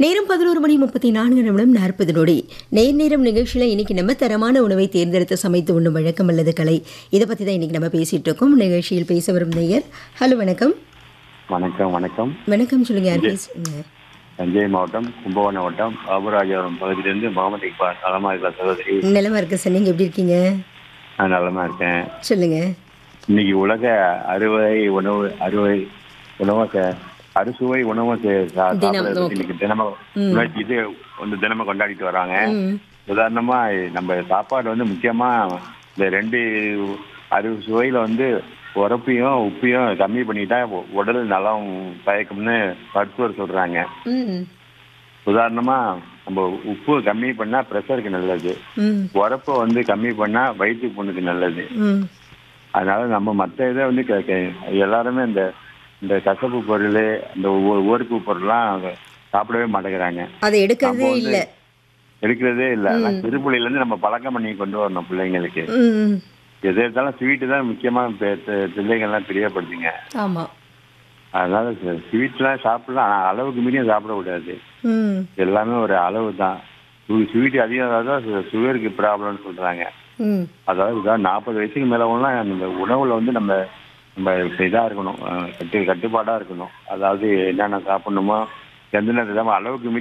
நேரம் பதினோரு மணி முப்பத்தி நான்கு நிமிடம் நாற்பது நொடி நேர் நேரம் நிகழ்ச்சியில் இன்னைக்கு நம்ம தரமான உணவை தேர்ந்தெடுத்து சமைத்து உண்ணும் வழக்கம் அல்லது கலை இதை பற்றி தான் இன்னைக்கு நம்ம பேசிட்டு இருக்கோம் நிகழ்ச்சியில் பேச வரும் நேயர் ஹலோ வணக்கம் வணக்கம் வணக்கம் வணக்கம் சொல்லுங்க யார் பேசுறீங்க தஞ்சை மாவட்டம் கும்பகோணம் வட்டம் பாபுராஜபுரம் பகுதியிலிருந்து முகமது இக்பால் நலமா இருக்கா சகோதரி நிலமா இருக்க சார் நீங்கள் எப்படி இருக்கீங்க நான் நலமா இருக்கேன் சொல்லுங்க இன்னைக்கு உலக அறுவை உணவு அறுவை உணவு ச- அறுசுவை உணவு ச- சா- தினம், சாப்பிடுறது ஓகே. இன்னைக்கு தினமும் உணர்ச்சி இது வந்து தினமும் கொண்டாடிட்டு வராங்க ம் உதாரணமா நம்ம சாப்பாடு வந்து முக்கியமா இந்த ரெண்டு அறுவை சுவையில வந்து உரப்பையும் உப்பையும் கம்மி பண்ணிட்டா உ- உடல் நலம் பயக்கும்னு மருத்துவர் சொல்றாங்க ம் உதாரணமா நம்ம உப்பு கம்மி பண்ணா ப்ரெஷருக்கு நல்லது ம் உரப்பை வந்து கம்மி பண்ணா வயிற்று புண்ணுக்கு நல்லது ம் அதனால நம்ம மற்ற இதை வந்து க- க- எல்லாருமே இந்த இந்த கசப்பு பொருள் இந்த ஒ- ஓர்ப்பு பொருள்லாம் சாப்பிடவே மாட்டேங்கிறாங்க அதை எடுக்கிறதே வந்து- இல்லை எடுக்கிறதே இல்லை திருப்புளியில இருந்து நம்ம பழக்கம் பண்ணி கொண்டு வரணும் பிள்ளைங்களுக்கு ம் எது எடுத்தாலும் ஸ்வீட்டு தான் முக்கியமா பெ- பெ- பிள்ளைங்கள்லாம் பிரியப்படுதுங்க ஆமாம் அதனால ஸ்வீட்லாம் சாப்பிடலாம் ஆனா அளவுக்கு மீறியும் சாப்பிடக்கூடாது ம் எல்லாமே ஒரு அளவு தான் ஸ்வீட் அதிகம் தான் சுகருக்கு ப்ராப்ளம்னு சொல்றாங்க ம் அதாவது இதான் நாற்பது வயசுக்கு மேலவங்களாம் இந்த உணவுல வந்து நம்ம நம்ம இதாக இருக்கணும் அஹ் கட்டு கட்டுப்பாடாக இருக்கணும் அதாவது என்னென்ன சாப்பிடணுமோ எந்த நேரத்தில் அளவுக்கு மீறி